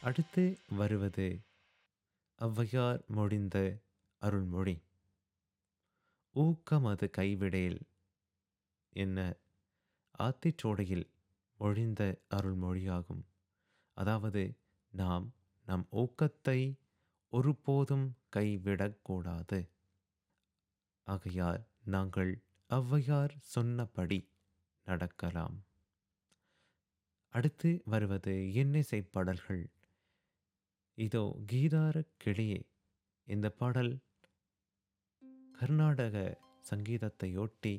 அடுத்து வருவது ஔவையார் மொழிந்த அருள்மொழி ஊக்கமது கைவிடேல் என்ன ஆத்திச்சோடையில் மொழிந்த அருள்மொழியாகும் அதாவது நாம் நம் ஊக்கத்தை ஒருபோதும் கைவிடக்கூடாது ஆகையால் நாங்கள் ஔவையார் சொன்னபடி நடக்கலாம் அடுத்து வருவது எண்ணிசை பாடல்கள் இதோ கீதார கிளியே இந்த பாடல் கர்நாடக சங்கீதத்தையொட்டி